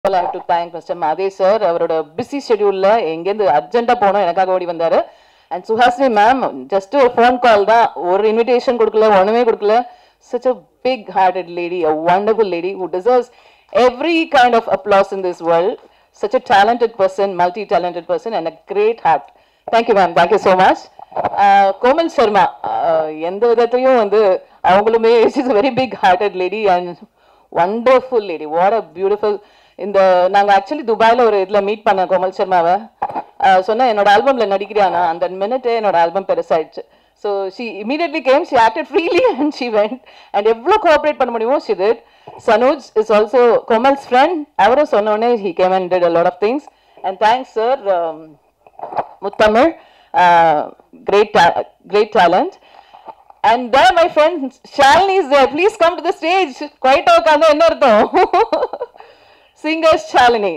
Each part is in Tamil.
all, I have to thank Mr. Madhe sir. அவரோட பிஸி ஷெடியூல்ல எங்கேருந்து அர்ஜென்ட்டா போனோம் எனக்காக ஓடி வந்தாரு அண்ட் சுஹாசினி மேம் ஜஸ்ட் ஒரு ஃபோன் கால் தான் ஒரு இன்விடேஷன் கொடுக்கல ஒண்ணுமே கொடுக்கல such a big hearted lady a wonderful lady who deserves every kind of applause in this world such a talented person multi talented person and a great heart thank you ma'am thank you so much uh, Komal Sharma uh, எந்த விதத்தையும் வந்து அவங்களுமே is a very big hearted lady and wonderful lady what a beautiful இந்த நாங்கள் ஆக்சுவலி துபாயில் ஒரு இதில் மீட் பண்ண கோமல் சர்மாவை சொன்னேன் என்னோட ஆல்பமில் நடிக்கிறியானா அந்த மினிட்டே என்னோட ஆல்பம் பெருசாயிடுச்சு so she immediately came she acted freely and she went and எவ்வளோ கோஆப்ரேட் பண்ண முடியுமோ she did Sanoj is also Komal's friend அவரும் சொன்னோடனே he came and did a lot of things and thanks sir Muthamizh great ta- great talent and there my friend Shalini is there please come to the stage quite உட்காந்து என்ன அர்த்தம் singer Shalini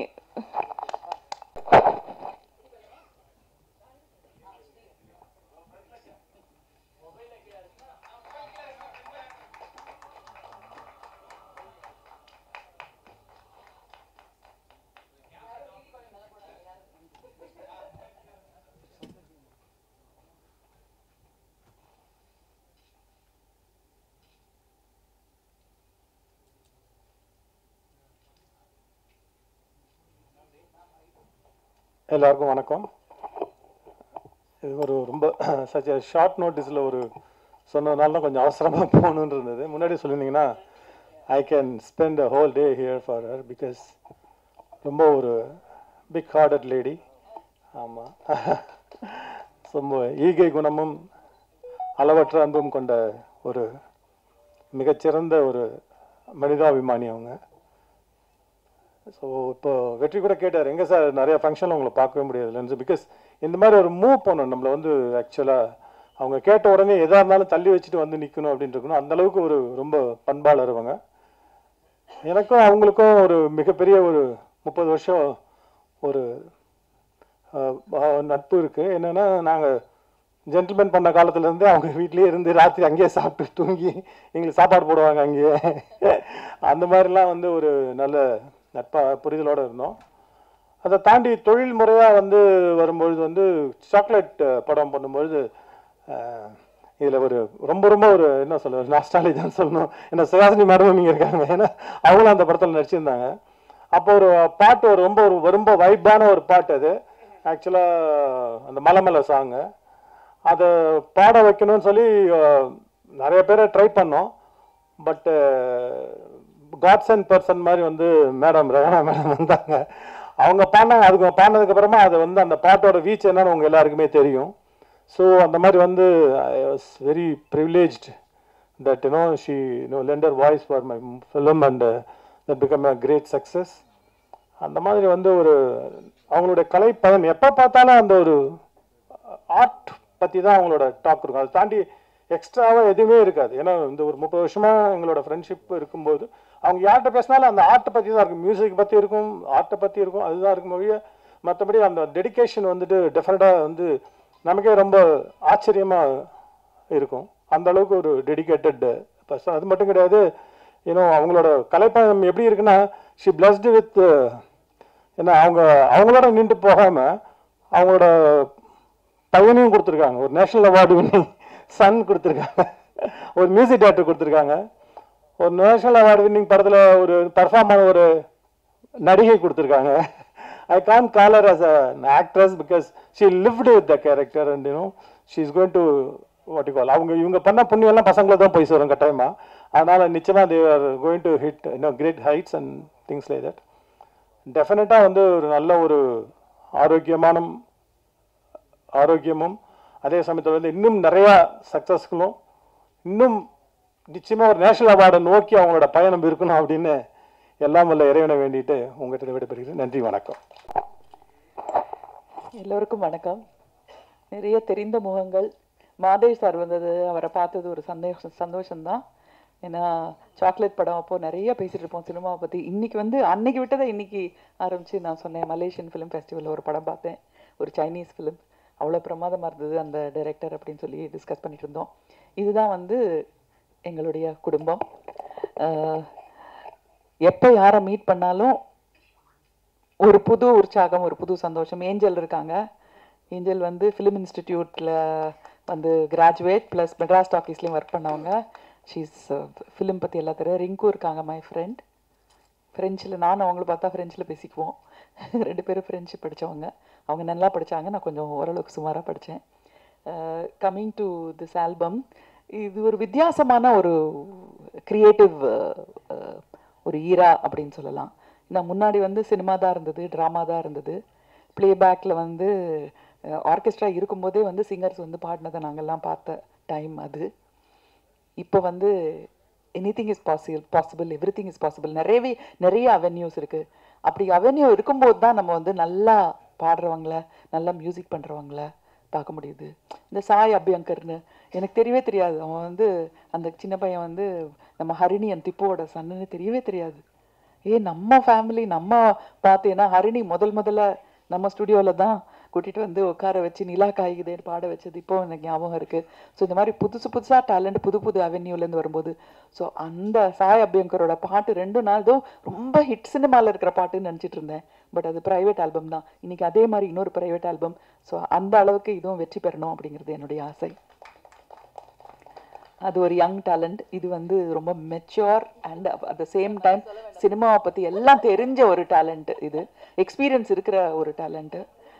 எல்லாருக்கும் வணக்கம் இது ஒரு ரொம்ப சச் ஷார்ட் நோட்டீஸில் ஒரு சொன்னதுனால தான் கொஞ்சம் அவசரமாக போகணுன்னு இருந்தது முன்னாடி சொல்லியிருந்தீங்கன்னா I can spend a whole day here for her because ரொம்ப ஒரு பிக் ஹார்டட் லேடி ஆமாம் ரொம்ப ஈகை குணமும் அளவற்ற அன்பும் கொண்ட ஒரு மிகச்சிறந்த ஒரு மனிதாபிமானி அவங்க ஸோ இப்போ வெற்றி கூட கேட்டார் எங்கே சார் நிறைய ஃபங்க்ஷனில் உங்களை பார்க்கவே முடியாது பிகாஸ் இந்த மாதிரி ஒரு மூவ் பண்ணணும் நம்மளை வந்து ஆக்சுவலாக அவங்க கேட்ட உடனே எதாக இருந்தாலும் தள்ளி வச்சுட்டு வந்து நிற்கணும் அப்படின்னு இருக்கணும் அந்த அளவுக்கு ஒரு ரொம்ப பண்பாளர் அவங்க எனக்கும் அவங்களுக்கும் ஒரு மிகப்பெரிய ஒரு முப்பது வருஷம் ஒரு அஹ், அஹ், நட்பு இருக்குது என்னென்னா நாங்கள் ஜென்டில்மேன் பண்ண காலத்துலேருந்து அவங்க வீட்லேயே இருந்து ராத்திரி அங்கேயே சாப்பிட்டு தூங்கி எங்களுக்கு சாப்பாடு போடுவாங்க அங்கேயே அந்த மாதிரிலாம் வந்து ஒரு நல்ல நட்பா புரிதலோடு இருந்தோம் அதை தாண்டி தொழில் முறையாக வந்து வரும்பொழுது வந்து சாக்லேட் படம் பண்ணும்பொழுது இதில் ஒரு ரொம்ப ரொம்ப ஒரு என்ன சொல்ல நாஸ்டாலஜின்னு சொல்லணும் ஏன்னா சுகாசினி மேடமும் இங்கே இருக்காங்க ஏன்னா அவங்களும் அந்த படத்தில் நடிச்சிருந்தாங்க அப்போ ஒரு பாட்டு ஒரு ரொம்ப ஒரு ரொம்ப வைப்பான ஒரு பாட்டு அது ஆக்சுவலாக அந்த மலை மலை சாங்கு அதை பாட வைக்கணும்னு சொல்லி அஹ், நிறைய பேரை ட்ரை பண்ணோம் பட்டு காட்ஸ் அண்ட் பர்சன் மாதிரி வந்து மேடம் ரகனா மேடம் வந்தாங்க அவங்க பாடினாங்க அதுக்கு பாடினதுக்கு அப்புறமா அது வந்து அந்த பாட்டோட வீச் என்னன்னு உங்க எல்லாருக்குமே தெரியும் ஸோ அந்த மாதிரி வந்து I was very privileged that you know she no lent her voice for my film and that become a great success அந்த மாதிரி வந்து ஒரு அவங்களுடைய கலை பயன் எப்போ பார்த்தாலும் அந்த ஒரு ஆர்ட் பற்றி தான் அவங்களோட டாக் இருக்கும் அதை தாண்டி எக்ஸ்ட்ராவாக எதுவுமே இருக்காது ஏன்னா இந்த ஒரு முப்பது வருஷமாக எங்களோட ஃப்ரெண்ட்ஷிப் இருக்கும்போது அவங்க யார்கிட்ட பேசினாலும் அந்த ஆர்ட்டை பற்றி தான் இருக்கும் மியூசிக் பற்றி இருக்கும் ஆர்ட்டை பற்றி இருக்கும் அதுதான் இருக்கும் மொழிய மற்றபடி அந்த டெடிகேஷன் வந்துட்டு டெஃபினட்டாக வந்து நமக்கே ரொம்ப ஆச்சரியமாக இருக்கும் அந்த அளவுக்கு ஒரு டெடிகேட்டட் பர்சன் அது மட்டும் கிடையாது ஏன்னோ அவங்களோட கலைப்பயணம் எப்படி இருக்குன்னா ஷி பிளஸ்டு வித் ஏன்னா அவங்க அவங்களோட நின்று போகாமல் அவங்களோட பையனையும் கொடுத்துருக்காங்க ஒரு நேஷனல் அவார்டு வின்னிங் சன் கொடுத்துருக்காங்க ஒரு மியூசிக் டேரக்டர் கொடுத்துருக்காங்க ஒரு நேஷனல் அவார்டு வின்னிங் படத்தில் ஒரு பர்ஃபார்ம் ஆன ஒரு நடிகை கொடுத்துருக்காங்க I can call her as an actress because she lived with the character and you know she is going to what you call அவங்க இவங்க பண்ண புண்ணியம் எல்லாம் பசங்களை தான் போய் சேரும் கட்டாயமா அதனால் நிச்சயமாக they are going to hit இன்னும் great heights and things like that டெஃபினட்டாக வந்து ஒரு நல்ல ஒரு ஆரோக்கியமான ஆரோக்கியமும் அதே சமயத்தில் வந்து இன்னும் நிறையா சக்ஸஸ்களும் இன்னும் நிச்சயமாக ஒரு நேஷனல் அவார்டை நோக்கி அவங்களோட பயணம் இருக்கணும் அப்படின்னு எல்லாம் வல்ல இறைவனை வேண்டிட்டு உங்கள்கிட்ட விடைபெறுகிறேன் நன்றி வணக்கம் எல்லோருக்கும் வணக்கம் நிறைய தெரிந்த முகங்கள் மாதேவ் சார் வந்தது அவரை பார்த்தது ஒரு சந்தோஷம் சந்தோஷம்தான் ஏன்னா சாக்லேட் படம் அப்போ நிறைய பேசிட்டு இருப்போம் சினிமாவை பற்றி இன்னைக்கு வந்து அன்னைக்கு விட்டதை இன்னைக்கு ஆரம்பிச்சு நான் சொன்னேன் மலேசியன் ஃபிலிம் ஃபெஸ்டிவலில் ஒரு படம் பார்த்தேன் ஒரு சைனீஸ் ஃபிலிம் அவ்வளோ பிரமாதமாக இருந்தது அந்த டைரக்டர் அப்படின்னு சொல்லி டிஸ்கஸ் பண்ணிட்டு இருந்தோம் இதுதான் வந்து எங்களுடைய குடும்பம் அஹ், எப்போ யாரை மீட் பண்ணாலும் ஒரு புது உற்சாகம் ஒரு புது சந்தோஷம் ஏஞ்சல் இருக்காங்க ஏஞ்சல் வந்து ஃபிலிம் இன்ஸ்டிடியூட்டில் வந்து கிராஜுவேட் ப்ளஸ் மெட்ராஸ் டாக்கீஸ்லேயும் ஒர்க் பண்ணவங்க ஷீஸ் ஃபிலிம் பற்றி எல்லா தெரியும் ரிங்கு இருக்காங்க மை ஃப்ரெண்ட் ஃப்ரெஞ்சில் நானும் அவங்கள பார்த்தா ஃப்ரெஞ்சில் பேசிக்குவோம் ரெண்டு பேரும் ஃப்ரெஞ்சு படித்தவங்க அவங்க நல்லா படித்தாங்க நான் கொஞ்சம் ஓரளவுக்கு சுமாராக படித்தேன் கம்மிங் டு திஸ் ஆல்பம் இது ஒரு வித்தியாசமான ஒரு க்ரியேட்டிவ் ஒரு ஈரா அப்படின்னு சொல்லலாம் நான் முன்னாடி வந்து சினிமா தான் இருந்தது ட்ராமா தான் இருந்தது ப்ளேபேக்கில் வந்து ஆர்கெஸ்ட்ரா இருக்கும்போதே வந்து சிங்கர்ஸ் வந்து பாடினதை நாங்கள்லாம் பார்த்த டைம் அது இப்போ வந்து anything is possible possible every thing is possible நிறையவே நிறைய அவென்யூஸ் இருக்குது அப்படி அவென்யூ இருக்கும்போது தான் நம்ம வந்து நல்லா பாடுறவங்கள நல்லா மியூசிக் பண்ணுறவங்கள பார்க்க முடியுது இந்த சாய் அபியங்கர்னு எனக்கு தெரியவே தெரியாது அவன் வந்து அந்த சின்ன பையன் வந்து நம்ம ஹரிணி அந்த திப்போட சன்னுன்னு தெரியவே தெரியாது ஏ நம்ம ஃபேமிலி நம்ம பார்த்தேன்னா ஹரிணி முதல் முதல்ல நம்ம ஸ்டுடியோவில் தான் கூட்டிகிட்டு வந்து உட்கார வச்சு நிலா காய்குதேன்னு பாட வச்சது இப்போ எனக்கு ஞாபகம் இருக்குது ஸோ இந்த மாதிரி புதுசு புதுசாக டேலண்ட் புது புது அவென்யூலேருந்து வரும்போது ஸோ அந்த சாய் அபியங்கரோட பாட்டு ரெண்டு நாள் தான் ரொம்ப ஹிட் சினிமாவில் இருக்கிற பாட்டுன்னு நினச்சிட்டு இருந்தேன் பட் அது ப்ரைவேட் ஆல்பம் தான் இன்னைக்கு அதே மாதிரி இன்னொரு ப்ரைவேட் ஆல்பம் ஸோ அந்த அளவுக்கு இதுவும் வெற்றி பெறணும் அப்படிங்கிறது என்னுடைய ஆசை அது ஒரு யங் டேலண்ட் இது வந்து ரொம்ப mature and at the same time சினிமாவை பற்றி எல்லாம் தெரிஞ்ச ஒரு டேலண்ட் இது எக்ஸ்பீரியன்ஸ் இருக்கிற ஒரு டேலண்ட்டு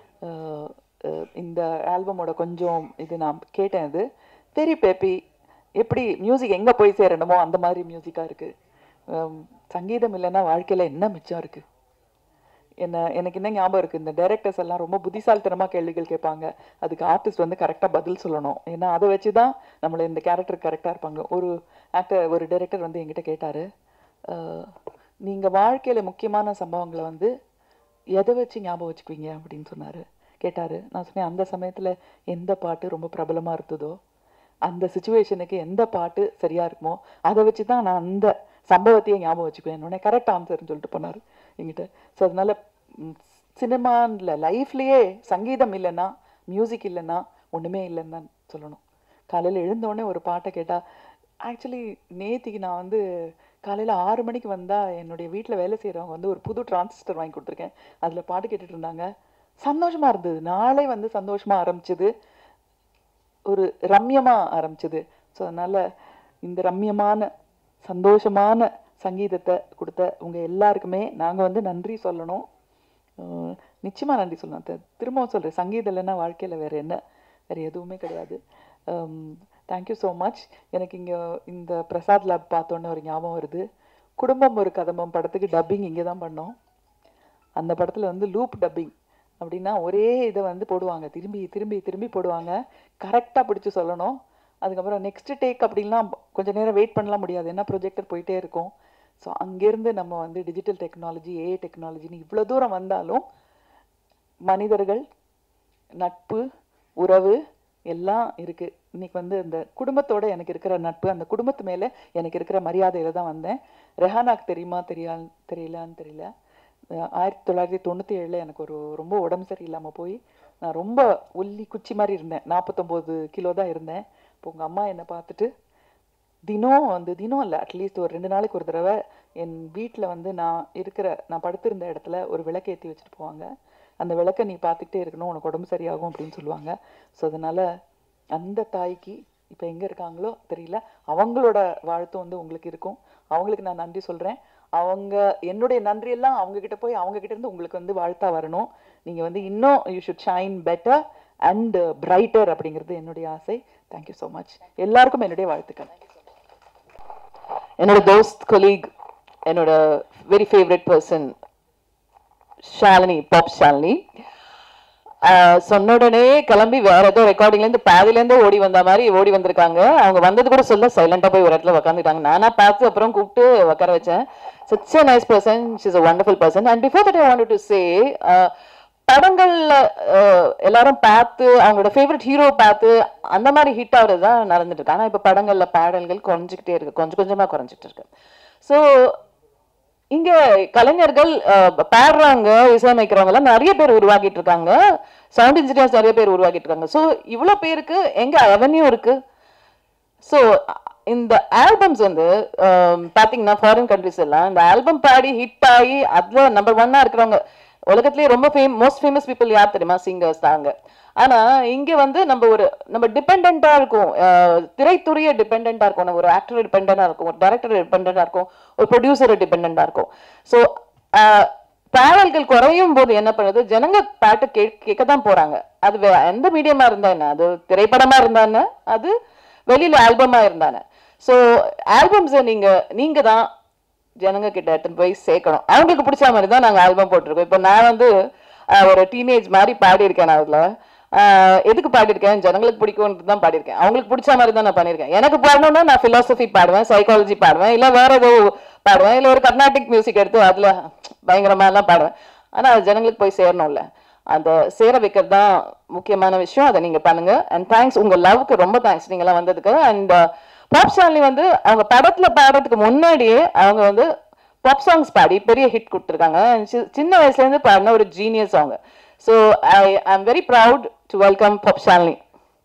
இந்த ஆல்பமோட கொஞ்சம் இது நான் கேட்டேன் இது வெரி பேப்பி எப்படி மியூசிக் எங்கே போய் சேரணுமோ அந்த மாதிரி மியூசிக்காக இருக்குது சங்கீதம் இல்லைன்னா வாழ்க்கையில் என்ன மிச்சம் இருக்குது என்ன எனக்கு என்ன ஞாபகம் இருக்குது இந்த டைரக்டர்ஸ் எல்லாம் ரொம்ப புத்திசாலித்தனமாக கேள்விகள் கேட்பாங்க அதுக்கு ஆர்டிஸ்ட் வந்து கரெக்டாக பதில் சொல்லணும் ஏன்னா அதை வச்சு தான் நம்மளை இந்த கேரக்டர் கரெக்டாக இருப்பாங்க ஒரு ஆக்டர் ஒரு டைரக்டர் வந்து என்கிட்ட கேட்டார் நீங்கள் வாழ்க்கையில் முக்கியமான சம்பவங்களை வந்து எதை வச்சு ஞாபகம் வச்சுக்குவீங்க அப்படின்னு சொன்னார் கேட்டார் நான் சொன்னேன் அந்த சமயத்தில் எந்த பாட்டு ரொம்ப பிரபலமாக இருந்ததோ அந்த சுச்சுவேஷனுக்கு எந்த பாட்டு சரியாக இருக்குமோ அதை வச்சு தான் நான் அந்த சம்பவத்தையே ஞாபகம் வச்சுக்குவேன் உடனே கரெக்ட் ஆன்சர்னு சொல்லிட்டு போனார் என்கிட்ட ஸோ அதனால சினிமாவில் லைஃப்லேயே சங்கீதம் இல்லைன்னா மியூசிக் இல்லைன்னா ஒன்றுமே இல்லைன்னு தான் சொல்லணும் காலையில் எழுந்தோடனே ஒரு பாட்டை கேட்டால் ஆக்சுவலி நேத்திக்கு நான் வந்து காலையில் ஆறு மணிக்கு வந்தால் என்னுடைய வீட்டில் வேலை செய்கிறவங்க வந்து ஒரு புது டிரான்சிஸ்டர் வாங்கி கொடுத்துருக்கேன் அதில் பாட்டு கேட்டுட்டு இருந்தாங்க சந்தோஷமாக இருந்தது நாளே வந்து சந்தோஷமாக ஆரம்பிச்சது ஒரு ரம்யமாக ஆரம்பிச்சது ஸோ அதனால் இந்த ரம்யமான சந்தோஷமான சங்கீதத்தை கொடுத்த உங்கள் எல்லாருக்குமே நாங்கள் வந்து நன்றி சொல்லணும் நிச்சயமாக நன்றி சொல்லணும் திரும்பவும் சொல்கிறேன் சங்கீதம் இல்லைன்னா வாழ்க்கையில் வேறு என்ன வேறு எதுவுமே கிடையாது தேங்க்யூ ஸோ மச் எனக்கு இங்கே இந்த பிரசாத் லேப் பார்த்தோன்னே ஒரு ஞாபகம் வருது குடும்பம் ஒரு கதம்பம் படத்துக்கு டப்பிங் இங்கே தான் பண்ணோம் அந்த படத்தில் வந்து லூப் டப்பிங் அப்படின்னா ஒரே இதை வந்து போடுவாங்க திரும்பி திரும்பி திரும்பி போடுவாங்க கரெக்டாக பிடிச்சி சொல்லணும் அதுக்கப்புறம் நெக்ஸ்ட் டேக் அப்படின்லாம் கொஞ்சம் நேரம் வெயிட் பண்ணலாம் முடியாது என்ன ப்ரொஜெக்டர் போயிட்டே இருக்கும் ஸோ அங்கேருந்து நம்ம வந்து டிஜிட்டல் டெக்னாலஜி ஏஐ டெக்னாலஜின்னு இவ்வளோ தூரம் வந்தாலும் மனிதர்கள் நட்பு உறவு எல்லாம் இருக்குது இன்னைக்கு வந்து இந்த குடும்பத்தோட எனக்கு இருக்கிற நட்பு அந்த குடும்பத்து மேலே எனக்கு இருக்கிற மரியாதையில் தான் வந்தேன் ரெஹானாக்கு தெரியுமா தெரியா தெரியலான்னு தெரியல ஆயிரத்தி தொள்ளாயிரத்தி தொண்ணூற்றி ஏழில் எனக்கு ஒரு ரொம்ப உடம்பு சரியில்லாமல் போய் நான் ரொம்ப ஒல்லி குச்சி மாதிரி இருந்தேன் நாற்பத்தொம்போது கிலோ தான் இருந்தேன் இப்போ உங்கள் அம்மா என்னை பார்த்துட்டு தினம் வந்து தினம் இல்லை அட்லீஸ்ட் ஒரு ரெண்டு நாளைக்கு ஒரு தடவை என் வீட்டில் வந்து நான் இருக்கிற நான் படுத்திருந்த இடத்துல ஒரு விளக்கு ஏற்றி வச்சுட்டு போவாங்க அந்த விளக்கை நீ பார்த்துக்கிட்டே இருக்கணும் உனக்கு உடம்பு சரியாகும் அப்படின்னு சொல்லுவாங்க ஸோ அதனால் அந்த தாய்க்கு இப்போ எங்கே இருக்காங்களோ தெரியல அவங்களோட வாழ்த்தும் வந்து உங்களுக்கு இருக்கும் அவங்களுக்கு நான் நன்றி சொல்கிறேன் அவங்க என்னுடைய நன்றியெல்லாம் அவங்க கிட்ட போய் அவங்க கிட்ட இருந்து உங்களுக்கு வந்து வாழ்த்தா வரணும் நீங்கள் வந்து இன்னும் you should shine better and brighter அப்படிங்கிறது என்னுடைய ஆசை தேங்க்யூ ஸோ மச் எல்லாருக்கும் என்னுடைய வாழ்த்துக்கள் என்னோட தோஸ்த் கொலீக் என்னோட very favourite person Shalini Pop Shalini சொன்ன உடனே கிளம்பி வேற ஏதோ ரெக்கார்டிங்ல இருந்து பாதியில இருந்து ஓடி வந்த மாதிரி ஓடி வந்திருக்காங்க அவங்க வந்தது கூட சொல்ல சைலண்டா போய் ஒரு இடத்துல உட்காந்துட்டாங்க நானா பார்த்து அப்புறம் கூப்பிட்டு உட்கார வச்சேன் such a nice person she's a wonderful person and before that I want to say படங்கள்ல எல்லாரும் பார்த்து அவங்களோட ஃபேவரட் ஹீரோ பார்த்து அந்த மாதிரி ஹிட் ஆகுறது தான் நடந்துட்டு இருக்கு ஆனா இப்ப படங்கள்ல பாடல்கள் குறைஞ்சிக்கிட்டே இருக்கு கொஞ்சம் கொஞ்சமா குறைஞ்சிட்டு இருக்கு ஸோ இங்க கலைஞர்கள் பாடுறாங்க இசையமைக்கிறவங்க எல்லாம் நிறைய பேர் உருவாக்கிட்டு இருக்காங்க சவுண்ட் இன்ஜினியர்ஸ் நிறைய பேர் உருவாக்கிட்டு இருக்காங்க ஸோ இவ்வளோ பேருக்கு எங்க அவென்யூ இருக்கு ஸோ இந்த ஆல்பம்ஸ் வந்து பாத்தீங்கன்னா ஃபாரின் கண்ட்ரிஸ் எல்லாம் இந்த ஆல்பம் பாடி ஹிட் ஆகி அதுல நம்பர் ஒன்னா இருக்கிறவங்க உலகத்திலேயே ரொம்ப ஃபேம் மோஸ்ட் ஃபேமஸ் பீப்புள் யார் தெரியுமா சிங்கர்ஸ் தாங்க ஆனா இங்க வந்து நம்ம ஒரு நம்ம டிபெண்டா இருக்கும் அஹ், திரைத்துறையை டிபெண்டா இருக்கும் நம்ம ஒரு ஆக்டர் டிபெண்டா இருக்கும் ஒரு டைரக்டர் டிபெண்டா இருக்கும் ஒரு ப்ரொடியூசர் டிபெண்டா இருக்கும் ஸோ பாடல்கள் குறையும் போது என்ன பண்ணுது ஜனங்க பாட்டு கே கேட்க தான் போறாங்க அது வே- எந்த மீடியமா இருந்தா என்ன அது திரைப்படமா இருந்தா என்ன அது வெளியில ஆல்பமா இருந்தானே ஸோ ஆல்பம்ஸை நீங்க நீங்க தான் ஜனங்க கிட்ட எடுத்துன்னு போய் சேர்க்கணும் அவங்களுக்கு பிடிச்ச மாதிரி தான் நாங்க ஆல்பம் போட்டிருக்கோம் இப்போ நான் வந்து ஆஹ், ஒரு டீனேஜ் மாதிரி பாடியிருக்கேன் நான் அதுல ஆஹ், எதுக்கு பாடியிருக்கேன் ஜனங்களுக்கு பிடிக்கும்னு தான் பாடியிருக்கேன் அவங்களுக்கு பிடிச்ச மாதிரி தான் நான் பண்ணியிருக்கேன் எனக்கு பாடணும்னா நான் philosophy பாடுவேன் சைக்காலஜி பாடுவேன் இல்ல வேற ஏதோ பாடுவேன் இல்ல ஒரு கர்நாடிக் மியூசிக் எடுத்து அதுல பயங்கரமா எல்லாம் பாடுவேன் ஆனா அது ஜனங்களுக்கு போய் சேரணும்ல அந்த சேர வைக்கிறது தான் முக்கியமான விஷயம் அதை நீங்க பண்ணுங்க அண்ட் தேங்க்ஸ் உங்க லவ்க்கு ரொம்ப தேங்க்ஸ் நீங்க எல்லாம் வந்ததுக்கு அண்ட் பாப் ஷாலினி வந்து அவங்க படத்துல பாடுறதுக்கு முன்னாடியே அவங்க வந்து பாப் சாங்ஸ் பாடி பெரிய ஹிட் கொடுத்துருக்காங்க And சி- சின்ன வயசுல இருந்து பாடின ஒரு ஜீனியஸ் அவங்க so I I'm very proud to welcome Pop Shalini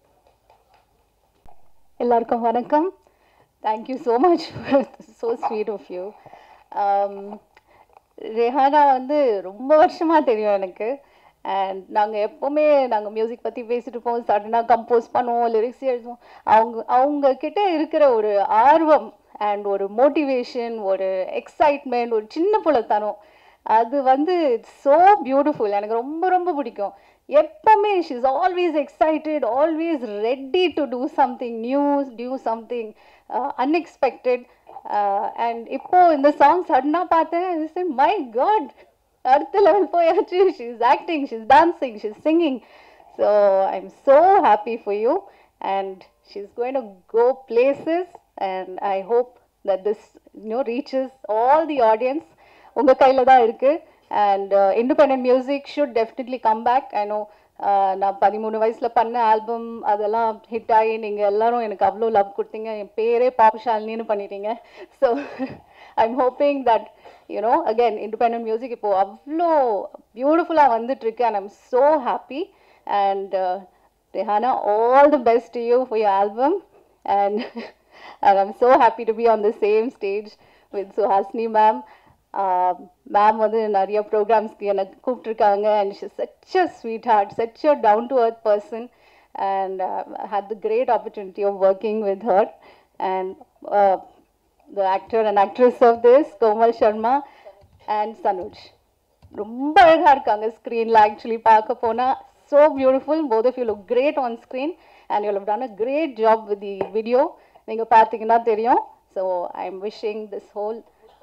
எல்லாருக்கும் வணக்கம் thank you so much so sweet of you Rehana வந்து ரொம்ப வருஷமாக தெரியும் எனக்கு அண்ட் நாங்கள் எப்போவுமே நாங்கள் மியூசிக் பற்றி பேசிட்டு இருப்போம் சடனாக கம்போஸ் பண்ணுவோம் லிரிக்ஸ் எழுதுவோம் அவங்க அவங்க கிட்ட இருக்கிற ஒரு ஆர்வம் அண்ட் ஒரு மோட்டிவேஷன் ஒரு எக்ஸைட்மெண்ட் ஒரு சின்ன புலத்தனம் அது வந்து ஸோ பியூட்டிஃபுல் எனக்கு ரொம்ப ரொம்ப பிடிக்கும் எப்பவுமே she is always excited always ready to do something new do something unexpected and இப்போ இந்த சாங் சடனாக பார்த்தேன் மை காட் அடுத்த லெவல் போயாச்சு she is acting she is dancing she is singing so I am so happy for you and she is going to go places and I hope that this you know reaches all the audience உங்க கையில தான் இருக்கு and independent music should definitely come back I know நான் பதிமூணு வயசுல பண்ண ஆல்பம் அதெல்லாம் ஹிட் ஆகி நீங்க எல்லாரும் எனக்கு அவ்வளோ லவ் கொடுத்தீங்க என் பேரே பாப்பஷாலினின்னு பண்ணிட்டீங்க so I am hoping that you know again independent music இப்போ அவ்வளோ பியூட்டிஃபுல்லாக வந்துட்டு இருக்கு and I'm so happy and Rehana, all the best to you for your album. And, and I'm so happy to be on the same stage with Suhasini ma'am. Ma'am வந்து நிறைய ப்ரோக்ராம்ஸ்க்கு எனக்கு கூப்பிட்ருக்காங்க and she such a sweet heart such a down to earth person and had the great opportunity of working with her and the actor and actress of this Komal Sharma and Sanuj ரொம்ப அழகா இருக்காங்க ஸ்க்ரீன்ல ஆக்சுவலி பார்க்க போனா so beautiful both of you look great on screen and you'll have done a great job with the video நீங்க பார்த்தீங்கன்னா தெரியும் so i'm wishing this whole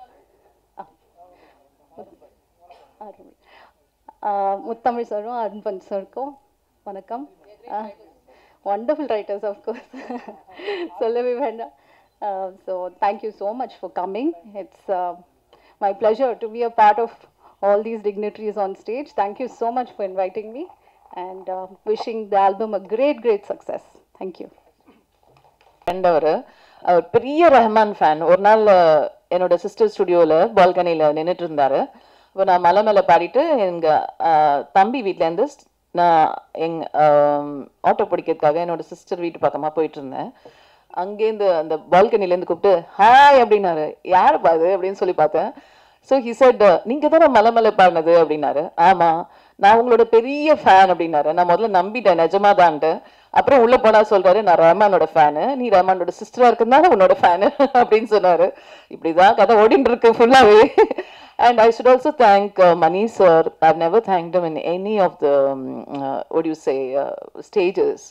ஆஹ் முத்தமிழ் சாரும் அன்பன் சாருக்கும் வணக்கம் வண்டர்ஃபுல் ரைட்டர்ஸ் ஆஃப்கோர்ஸ் சொல்லவே வேண்டாம் so thank you so much for coming it's my pleasure to be a part of all these dignitaries on stage. Thank you so much for inviting me and uh, wishing the album a great, great success. Thank you. Friend அவர் அவர் பெரிய ரஹ்மான் ஃபேன் ஒரு நாள் அஹ், என்னோட சிஸ்டர் ஸ்டுடியோவில் பால்கனியில் நின்றுட்டு இருந்தாரு இப்போ நான் மலை மேலே பாடிட்டு எங்கள் தம்பி வீட்டிலேருந்து நான் எங் ஆட்டோ பிடிக்கிறதுக்காக என்னோட சிஸ்டர் வீட்டு பக்கமாக போயிட்டு இருந்தேன் அங்கேருந்து அந்த பால்கனிலேருந்து கூப்பிட்டு ஹாய் அப்படின்னாரு யார் பாது அப்படின்னு சொல்லி பார்த்தேன் ஸோ ஹி செட் நீங்கள் தானே மலை மலை பாடினது அப்படின்னாரு ஆமாம் நான் உங்களோட பெரிய ஃபேன் அப்படின்னாரு நான் முதல்ல நம்பிட்டேன் நிஜமாதான்ட்டு அப்புறம் உள்ள போனா சொல்றாரு நான் ரஹ்மானோட ஃபேனு நீ ரஹ்மானோட சிஸ்டரா இருக்குனால உன்னோட ஃபேனு அப்படின்னு சொன்னாரு இப்படிதான் கதை ஓடிட்டு இருக்கு ஃபுல்லாவே and I should also thank Mani sir I never thank in any of the what you say stages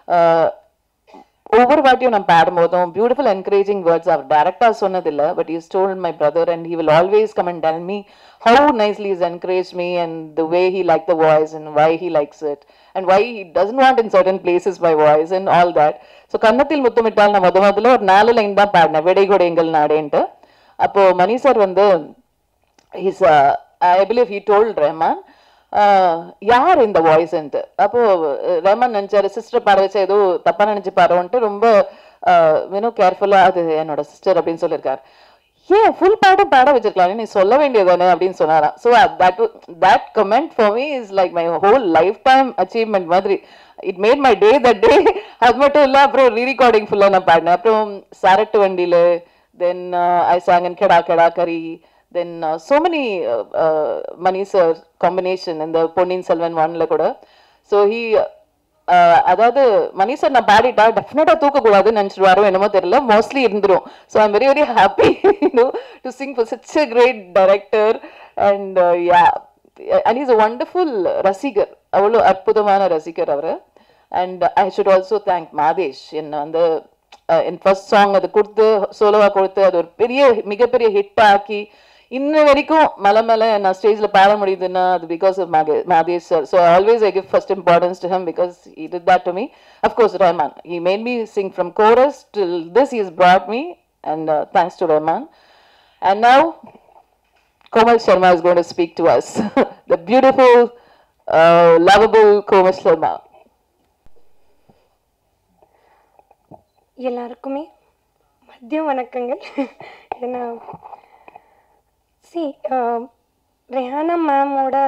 ஒவ்வொரு வாட்டியும் நான் பாடும்போதும் பியூட்டிஃபுல் என்கரேஜிங் வேர்ட்ஸ் அவர் டேரக்டா சொன்னதில்ல but is told my brother and he will always come and tell me how nicely is encourage me and the way he like the voice and why he likes it and why he doesn't want in certain places by voice and all that so Kannathil Muthamittal நான் முத முதல்ல ஒரு நாலு லைன் தான் பாடினேன் விடைகொடை எங்கள் நாடேன்ட்டு அப்போ மணி சார் வந்து his I believe he told Rahman ah யார் இந்த வாய்ஸ்ன்ட்டு அப்போ அஹ் ரஹ்மான் நினைச்சாரு சிஸ்டர் பாட வச்சா ஏதோ தப்பா நினைச்சு பாடுவோன்ட்டு ரொம்ப வேணும் கேர்ஃபுல்லா அது என்னோட சிஸ்டர் அப்படின்னு சொல்லியிருக்காரு ஏன் ஃபுல் பாட்டும் பாட வச்சிருக்கலாம் நீ சொல்ல வேண்டியதானே அப்படின்னு சொன்னாராம் so that that comment for me is like my whole lifetime achievement மாதிரி it made my day that day அது மட்டும் இல்லை அப்புறம் ரீ ரெக்கார்டிங் ஃபுல்லாக நான் பாடினேன் அப்புறம் சரட்டு வண்டியில் தென் ஐ சாங் கெடா கெடா கரி then so many uh, uh, Mani sir combination இந்த பொன்னியின் செல்வன் ஒன்ல கூட ஸோ ஹி அதாவது மணி சார் நான் பாடிட்டா டெஃபினட்டா தூக்கக்கூடாதுன்னு நினச்சிடுவாரோ என்னமோ தெரியல மோஸ்ட்லி இருந்துரும் so I'm very very happy to sing for such a great director and yeah and is a wonderful ரசிகர் அவ்வளோ அற்புதமான ரசிகர் அவர் and I should also thank Madhesh என்ன வந்து அஹ், என் ஃபர்ஸ்ட் சாங் அது கொடுத்து சோலோவா கொடுத்து அது ஒரு பெரிய மிகப்பெரிய ஹிட் ஆக்கி இன்ன வரைக்கும் மலை மேலே நான் ஸ்டேஜில் பாட முடியுதுன்னா அது because of Madhesh sir so always I give first importance to him because he did that to me of course rahman he made me sing from chorus till this he has brought me and uh, thanks to rahman and now Komal Sharma is going to speak to us. the beautiful, uh, lovable Komal Sharma. எல்லாருக்குமே மதிய வணக்கங்கள் ஏன்னா சி ரெஹானா மேமோட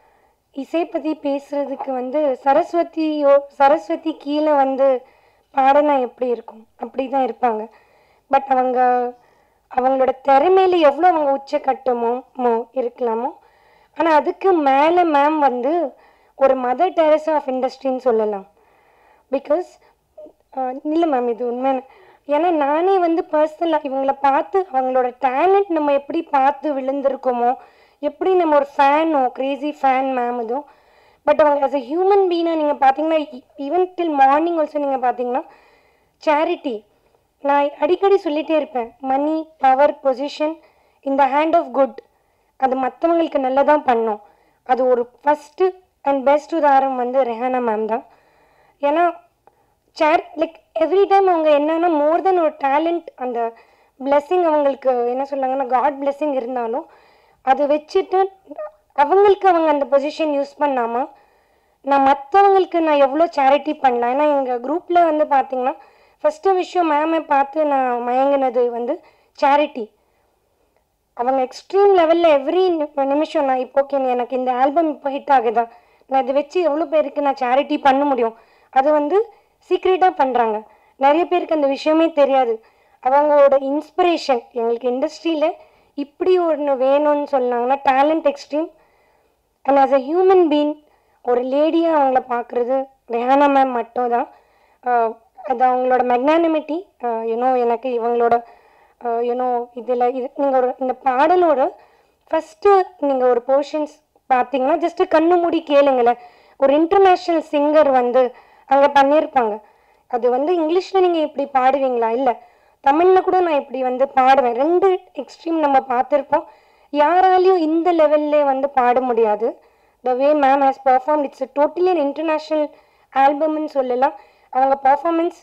இசை பற்றி பேசுறதுக்கு வந்து சரஸ்வதியோ சரஸ்வதி கீழே வந்து பாடினா எப்படி இருக்கும் அப்படி தான் இருப்பாங்க பட் அவங்க அவங்களோட திறமையில எவ்வளோ அவங்க உச்சக்கட்டமோ மோ இருக்கலாமோ ஆனால் அதுக்கு மேலே மேம் வந்து ஒரு மதர் டெரஸ் ஆஃப் இண்டஸ்ட்ரின்னு சொல்லலாம் பிகாஸ் இல்லை மேம் இது உண்மை ஏன்னா நானே வந்து பர்சனலாக இவங்கள பார்த்து அவங்களோட டேலண்ட் நம்ம எப்படி பார்த்து விழுந்திருக்கோமோ எப்படி நம்ம ஒரு ஃபேனோ க்ரேசி ஃபேன் மேம் இதுவும் பட் அவங்க ஆஸ் அ ஹியூமன் பீனாக நீங்கள் பார்த்தீங்கன்னா ஈவன் டில் மார்னிங் ஆல்சோ நீங்கள் பார்த்தீங்கன்னா சேரிட்டி நான் அடிக்கடி சொல்லிகிட்டே இருப்பேன் மணி பவர் பொசிஷன் இந்த ஹேண்ட் ஆஃப் குட் அது மற்றவங்களுக்கு நல்லதான் பண்ணும் அது ஒரு ஃபஸ்ட்டு அண்ட் பெஸ்ட் உதாரணம் வந்து ரெஹானா மேம் தான் ஏன்னா சேர் லைக் எவ்ரி டைம் அவங்க என்னன்னா மோர் தென் ஒரு டேலண்ட் அந்த blessing அவங்களுக்கு என்ன சொல்றாங்கன்னா காட் blessing இருந்தாலும் அதை வச்சுட்டு அவங்களுக்கு அவங்க அந்த பொசிஷன் யூஸ் பண்ணாமல் நான் மற்றவங்களுக்கு நான் எவ்வளோ சேரிட்டி பண்ணலாம் ஏன்னா எங்கள் குரூப்பில் வந்து பார்த்தீங்கன்னா ஃபஸ்ட்டு விஷயம் மேமை பார்த்து நான் மயங்கினது வந்து சேரிட்டி அவங்க எக்ஸ்ட்ரீம் லெவலில் எவ்ரி நிமிஷம் நான் இப்போ ஓகே எனக்கு இந்த ஆல்பம் இப்போ ஹிட் ஆகுதா நான் இதை வச்சு எவ்வளோ பேருக்கு நான் சேரிட்டி பண்ண முடியும் அது வந்து சீக்ரெட்டாக பண்ணுறாங்க நிறைய பேருக்கு அந்த விஷயமே தெரியாது அவங்களோட இன்ஸ்பிரேஷன் எங்களுக்கு இண்டஸ்ட்ரியில் இப்படி ஒன்று வேணும்னு சொன்னாங்கன்னா talent extreme and as a human being ஒரு லேடியாக அவங்கள பார்க்குறது ரெஹானா மேம் மட்டும் தான் அது அவங்களோட மெக்னானிமிட்டி யூனோ எனக்கு இவங்களோட யூனோ இதில் இது நீங்கள் ஒரு இந்த பாடலோட ஃபஸ்ட்டு நீங்கள் ஒரு போர்ஷன்ஸ் பார்த்தீங்கன்னா ஜஸ்ட்டு கண்ணு மூடி கேளுங்களேன் ஒரு இன்டர்நேஷ்னல் சிங்கர் வந்து அங்கே பண்ணியிருப்பாங்க அது வந்து இங்கிலீஷில் நீங்கள் இப்படி பாடுவீங்களா இல்லை தமிழில் கூட நான் இப்படி வந்து பாடுவேன் ரெண்டு எக்ஸ்ட்ரீம் நம்ம பார்த்துருப்போம் யாராலையும் இந்த லெவல்லே வந்து பாட முடியாது the way ma'am has perform it's totally an international ஆல்பம்னு சொல்லலாம் அவங்க பர்ஃபார்மன்ஸ்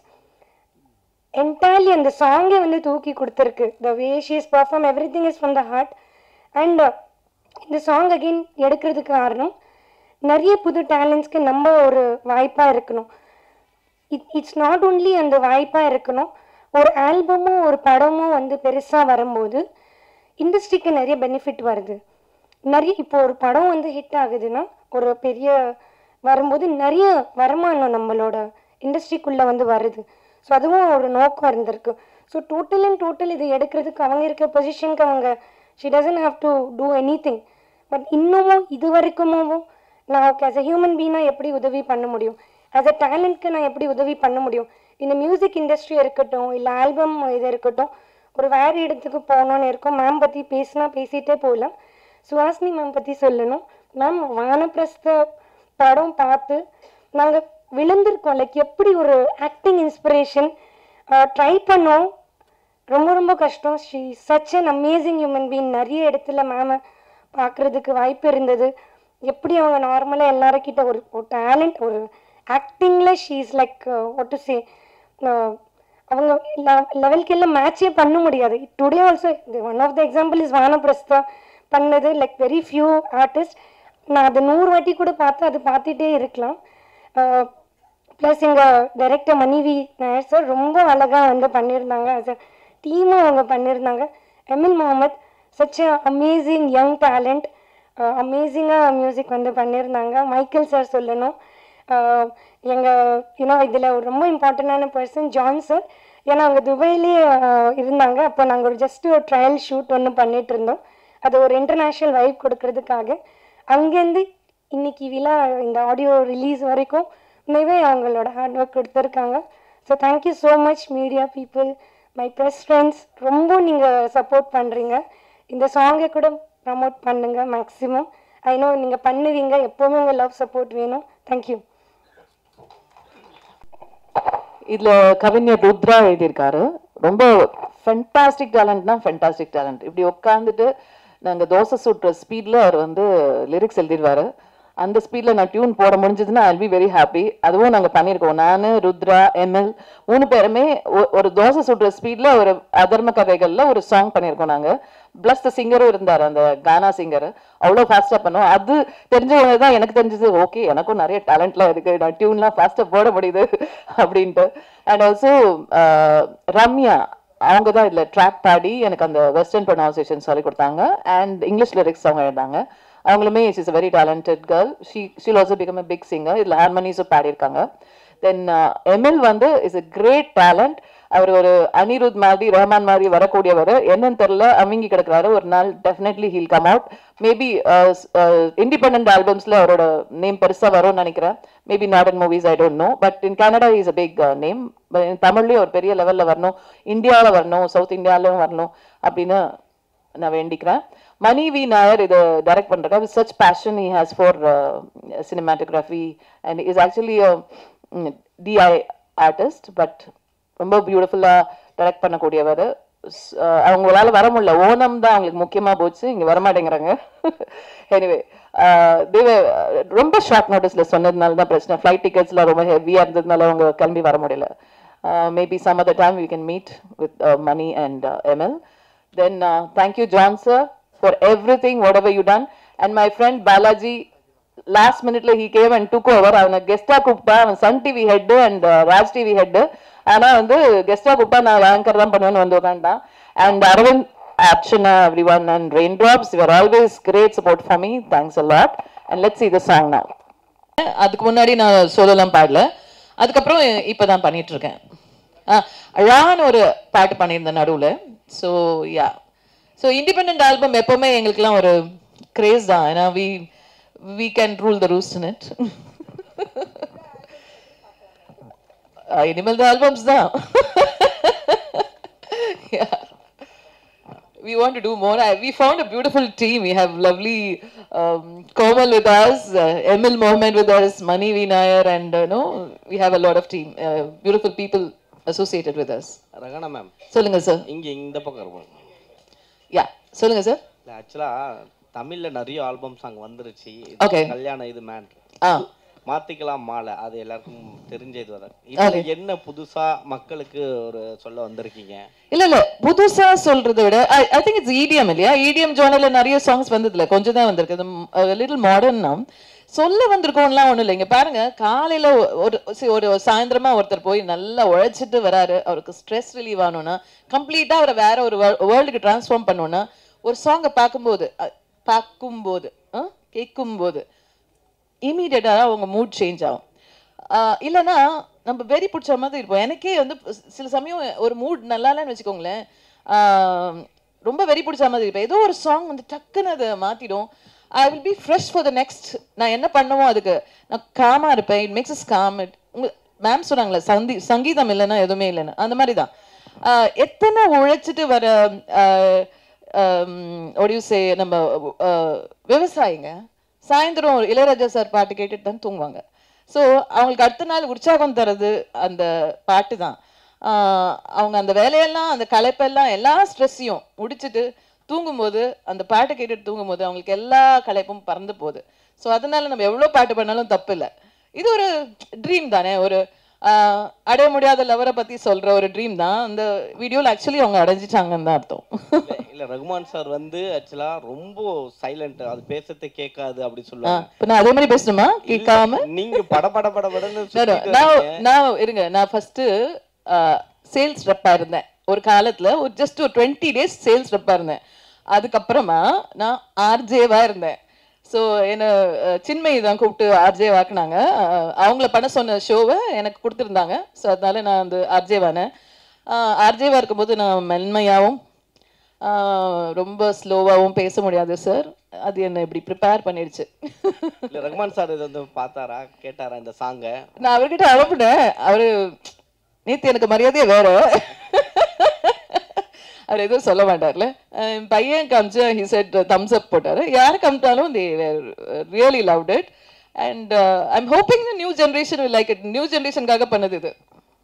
என்டையர்லி அந்த சாங்கே வந்து தூக்கி கொடுத்துருக்கு the way she's perform every thing is from the heart and இந்த சாங் அகெயின் எடுக்கிறதுக்கு காரணம் நிறைய புது டேலண்ட்ஸ்க்கு நம்ம ஒரு வாய்ப்பாக இருக்கணும் இட் இட்ஸ் நாட் ஒன்லி அந்த வாய்ப்பாக இருக்கணும் ஒரு ஆல்பமும் ஒரு படமும் வந்து பெருசாக வரும்போது இண்டஸ்ட்ரிக்கு நிறைய பெனிஃபிட் வருது நிறைய இப்போ ஒரு படம் வந்து ஹிட் ஆகுதுன்னா ஒரு பெரிய வரும்போது நிறைய வருமானம் நம்மளோட இண்டஸ்ட்ரிக்குள்ளே வந்து வருது ஸோ அதுவும் ஒரு நோக்கம் இருந்திருக்கு ஸோ டோட்டல் அண்ட் டோட்டல் இது எடுக்கிறதுக்கு அவங்க இருக்க பொசிஷனுக்கு அவங்க she doesn't have to do anything but இன்னமும் இது வரைக்குமும் நான் ஓகே ஆஸ் அ ஹியூமன் பீனாக எப்படி உதவி பண்ண முடியும் ஆஸ் அ டேலண்ட்க்கு நான் எப்படி உதவி பண்ண முடியும் இந்த மியூசிக் இண்டஸ்ட்ரி இருக்கட்டும் இல்லை ஆல்பம் இது இருக்கட்டும் ஒரு வேறு இடத்துக்கு போகணுன்னு இருக்கும் மேம் பற்றி பேசினா பேசிகிட்டே போகலாம் சுஹாசினி மேம் பற்றி சொல்லணும் மேம் வானப்பிரஸ்த படம் பார்த்து நாங்கள் விழுந்திருக்கோம் லைக் எப்படி ஒரு ஆக்டிங் இன்ஸ்பிரேஷன் ட்ரை பண்ணோம் ரொம்ப ரொம்ப கஷ்டம் she such an amazing human being நிறைய இடத்துல மேமை பார்க்குறதுக்கு வாய்ப்பு இருந்தது எப்படி அவங்க நார்மலாக எல்லாருக்கிட்ட ஒரு ஒரு டேலண்ட் ஒரு ஆக்டிங்கில் she is like what to say அவங்க லெவலுக்கு எல்லாம் மேட்சே பண்ண முடியாது today also one of the example is Vanaprastha பண்ணது லைக் வெரி ஃபியூ ஆர்டிஸ்ட் நான் அதை நூறு வாட்டி கூட பார்த்து அது பார்த்துட்டே இருக்கலாம் ப்ளஸ் எங்கள் டைரக்டர் மணிவி நாயர் சார் ரொம்ப அழகாக வந்து பண்ணியிருந்தாங்க as a டீமும் அவங்க பண்ணியிருந்தாங்க Emil Mohammed such amazing young talent அமேசிங்காக மியூசிக் வந்து பண்ணியிருந்தாங்க மைக்கேல் சார் சொல்லணும் எங்கள் யூனோ இதில் ஒரு ரொம்ப இம்பார்ட்டண்டான பர்சன் ஜான் சார் ஏன்னா அவங்க துபாயிலேயே இருந்தாங்க அப்போ நாங்கள் ஒரு ஜஸ்ட் ஒரு ட்ரையல் ஷூட் ஒன்று பண்ணிட்டு இருந்தோம் அது ஒரு இன்டர்நேஷ்னல் வைப் கொடுக்கறதுக்காக அங்கேருந்து இன்னைக்கு விழா இந்த ஆடியோ ரிலீஸ் வரைக்கும் உண்மையவே அவங்களோட ஹார்ட் ஒர்க் கொடுத்துருக்காங்க so thank you so much media people my press friends ரொம்ப நீங்கள் சப்போர்ட் பண்ணுறீங்க இந்த சாங்கை கூட ப்ரமோட் பண்ணுங்க மேக்ஸிமம் ஐ நோ நீங்கள் பண்ணுவீங்க எப்போவுமே உங்கள் லவ் சப்போர்ட் வேணும் தேங்க்யூ இதுல கவிஞர் ருத்ரா எழுதியிருக்காரு ரொம்ப ஃபென்டாஸ்டிக் டேலண்ட்னா ஃபென்டாஸ்டிக் டேலண்ட் இப்படி உட்காந்துட்டு நாங்க தோசை சுட்டுற ஸ்பீட்ல அவர் வந்து லிரிக்ஸ் எழுதிடுவாரு அந்த ஸ்பீட்ல நான் டியூன் போட முடிஞ்சதுன்னா ஐ பி வெரி ஹாப்பி அதுவும் நாங்க பண்ணியிருக்கோம் நான் ருத்ரா எம்எல் மூணு பேருமே ஒ- ஒரு தோசை சுடுற ஸ்பீட்ல ஒரு அதர்ம கதைகள்ல ஒரு சாங் பண்ணியிருக்கோம் நாங்க பிளஸ் த சிங்கரும் இருந்தார் அந்த கானா சிங்கர் அவ்வளோ ஃபாஸ்ட்டாக பண்ணோம் அது தெரிஞ்சவங்க தான் எனக்கு தெரிஞ்சது ஓகே எனக்கும் நிறைய டேலண்ட்லாம் இருக்கு நான் டியூன்லாம் ஃபாஸ்ட்டாக போட முடியுது அப்படின்ட்டு அண்ட் ஆல்சோ ரம்யா அவங்க தான் இதில் ட்ராக் பாடி எனக்கு அந்த வெஸ்டர்ன் ப்ரொனவுன்சியேஷன் சொல்லி கொடுத்தாங்க அண்ட் இங்கிலீஷ் லிரிக்ஸ் அவங்க எழுதாங்க அவங்களுமே is very talented girl she she'll also become a big singer இதில் ஹார்மனிஸும் பாடியிருக்காங்க தென் எம்எல் வந்து இஸ் a கிரேட் டேலண்ட் அவர் ஒரு அனிருத் மாதிரி ரஹ்மான் மாதிரி வரக்கூடியவர் என்னன்னு தெரியல அமிங்கி கிடக்குறாரு ஒரு நாள் definitely he'll come out maybe independent ஆல்பம்ஸ்ல அவரோட நேம் பெருசா வரும்னு நினைக்கிறேன் maybe northern movies I don't know but in Kannada is a big name தமிழ்லயும் ஒரு பெரிய லெவல்ல வரணும் இந்தியாவில் வரணும் சவுத் இந்தியாவிலும் வரணும் அப்படின்னு நான் வேண்டிக்கிறேன் மணி வி நாயர் இது டைரக்ட் பண்றாரு with such passion he has for cinematography and is actually DI artist but ரொம்ப பியூட்டிஃபுல்லாக டைரக்ட் பண்ணக்கூடியவர் ஸ்- அஹ் அவங்களால வர முடியல ஓணம் தான் அவங்களுக்கு முக்கியமா போச்சு இங்க வரமாட்டேங்கிறாங்க எனிவே தேவ ரொம்ப ஷார்ட் நோட்டீஸ்ல சொன்னதுனால தான் பிரச்சனை ஃப்ளைட் டிக்கெட்ஸ்லாம் ரொம்ப ஹெவியா இருந்ததுனால அவங்க கிளம்பி வர முடியல maybe some other time we can meet with Mani and ML then thank you John sir for everything whatever you done and my friend Balaji last மினிட்ல he came and took over அவனை கெஸ்டா கூப்பிட்டா அவன் Sun TV head and Raj TV head ஆனா வந்து கெஸ்டா கூப்பிட்டா நான் ஆங்கர் தான் பண்ணுவேன்னு வந்து உட்காந்துட்டான் and Aravind Archana everyone and raindrops your always great support for me thanks a lot and let's see the song now அதுக்கு முன்னாடி நான் சோலோலாம் பாடல அதுக்கப்புறம் இப்பதான் பண்ணிட்டு இருக்கேன் ஆ, அழான்னு ஒரு பாட்டு பண்ணியிருந்தேன் நடுவுல so yeah so independent album எப்பவுமே எங்களுக்குலாம் ஒரு கிரேஸ் தான் ஏன்னா we we can rule the rules in it இனிமேல் தான் ஆல்பம்ஸ் தான் Yeah. we want to do more. I, we found a beautiful team. We have lovely um, Komal with us, uh, Emil Mohammed with us, Mani V. Nair, and uh, no, we have a lot of team, uh, beautiful people associated with us. Rehana ma'am சொல்லுங்க சார் இங்க இந்த பக்கம் இருக்கும் யா சொல்லுங்க சார் இல்ல ஆக்சுவலா தமிழ்ல நிறைய ஆல்பம்ஸ் அங்க வந்துருச்சு இது Okay. கல்யாணம் இது மேன் ஆ மாத்திக்கலாம் மாலை அது எல்லாருக்கும் தெரிஞ்ச இது வர இதுல என்ன புதுசா மக்களுக்கு ஒரு சொல்ல வந்திருக்கீங்க இல்ல இல்ல புதுசா சொல்றதை விட ஐ திங்க் இட்ஸ் இடிஎம் இல்லையா இடிஎம் ஜோனல்ல நிறைய சாங்ஸ் வந்ததுல கொஞ்சம் தான் வந்திருக்கு லிட்டில் மாடர்ன் சொல்ல வந்திருக்கோம்லாம் ஒண்ணும் இல்லை இங்க பாருங்க காலையில ஒ- ஒரு சி- ஒரு சாயந்தரமா ஒருத்தர் போய் நல்லா உழைச்சிட்டு வராரு அவருக்கு ஸ்ட்ரெஸ் ரிலீவ் ஆகணும்னா கம்ப்ளீட்டா அவரை வேற ஒரு வேர்ல்டுக்கு டிரான்ஸ்ஃபார்ம் பண்ணணும்னா ஒரு சாங்கை பார்க்கும்போது அ, பார்க்கும்போது ஆ, கேட்கும்போது இமீடியட்டாக அவங்க மூட் சேஞ்ச் ஆகும் ஆஹ் இல்லைன்னா நம்ம வெறி பிடிச்ச மாதிரி இருப்போம் எனக்கே வந்து சில சமயம் ஒரு மூட் நல்லா இல்லைன்னு வச்சுக்கோங்களேன் ஆஹ் ரொம்ப வெறி பிடிச்ச மாதிரி இருப்பேன் ஏதோ ஒரு சாங் வந்து டக்குன்னு அதை மாற்றிடும் I will be fresh for the next நான் என்ன பண்ணுவோ அதுக்கு நான் காமாக இருப்பேன் it makes is calm it உங்க மேம் சொன்னாங்களே சந்தி சங்கீதம் இல்லைன்னா எதுவுமே இல்லைன்னு அந்த மாதிரி தான் ஆஹ் எத்தனை உழைச்சிட்டு வர ஒடியூசே நம்ம ஆஹ் விவசாயிங்க சாயந்தரம் ஒரு இளையராஜா சார் பாட்டு கேட்டுட்டு தான் தூங்குவாங்க ஸோ அவங்களுக்கு அடுத்த நாள் உற்சாகம் தர்றது அந்த பாட்டு தான் ஆஹ் அவங்க அந்த வேலையெல்லாம் அந்த களைப்பெல்லாம் எல்லா ஸ்ட்ரெஸ்ஸையும் முடிச்சிட்டு தூங்கும்போது அந்த பாட்டு கேட்டுட்டு தூங்கும்போது அவங்களுக்கு எல்லா களைப்பும் பறந்து போகுது ஸோ அதனால நம்ம எவ்வளோ பாட்டு பண்ணாலும் தப்பு இல்லை இது ஒரு ட்ரீம் தானே ஒரு ஆஹ் அடைய முடியாத லவரை பற்றி சொல்கிற ஒரு ட்ரீம் தான் அந்த வீடியோவில் ஆக்சுவலி அவங்க அடைஞ்சிட்டாங்கன்னு தான் அர்த்தம் இல்ல- இல்ல ரகுமான் சார் வந்து ஆக்சுவலா ரொம்ப சைலண்ட் அது பேசுறதை கேட்காது அப்படி சொல்லுவாங்க இப்போ நான் அதே மாதிரி பேசணுமா கேட்காம நீங்க பட பட பட படன்னு No, no. சுத்திட்டு நான் இருக்கீங்க. நான் இருங்க நான் ஃபர்ஸ்ட் சேல்ஸ் ரெப்பா இருந்தேன் ஒரு காலத்துல ஒரு ஜஸ்ட் ஒரு டுவெண்ட்டி டேஸ் சேல்ஸ் ரெப்பா இருந்தேன் அதுக்கப்புறமா நான் ஆர்ஜேவா இருந்தேன் ஸோ என்ன அஹ், சின்மயி தான் கூப்பிட்டு ஆர்ஜே வாக்குனாங்க அஹ், அவங்கள பண்ண சொன்ன ஷோவை எனக்கு கொடுத்துருந்தாங்க ஸோ அதனால நான் வந்து ஆர்ஜேவானேன் ஆர்ஜேவா இருக்கும்போது நான் மென்மையாகவும் ரொம்ப ஸ்லோவாகவும் பேச முடியாது சார் அது என்ன இப்படி ப்ரிப்பேர் பண்ணிடுச்சு இல்ல ரஹ்மான் சார் இதை வந்து பார்த்தாரா கேட்டாரா இந்த சாங்கை நான் அவர்கிட்ட அனுப்புனேன் அவரு நேத்து எனக்கு மரியாதையே வேற அவர் எதுவும் சொல்ல மாட்டார்ல அஹ் என் பையன் காமிச்சு ஹி செட் தம்ஸ் அப் போட்டாரு யார் காமிட்டாலும் they really loved it and I'm hoping new generation like it new ஜென்ரேஷனுக்காக பண்ணது இது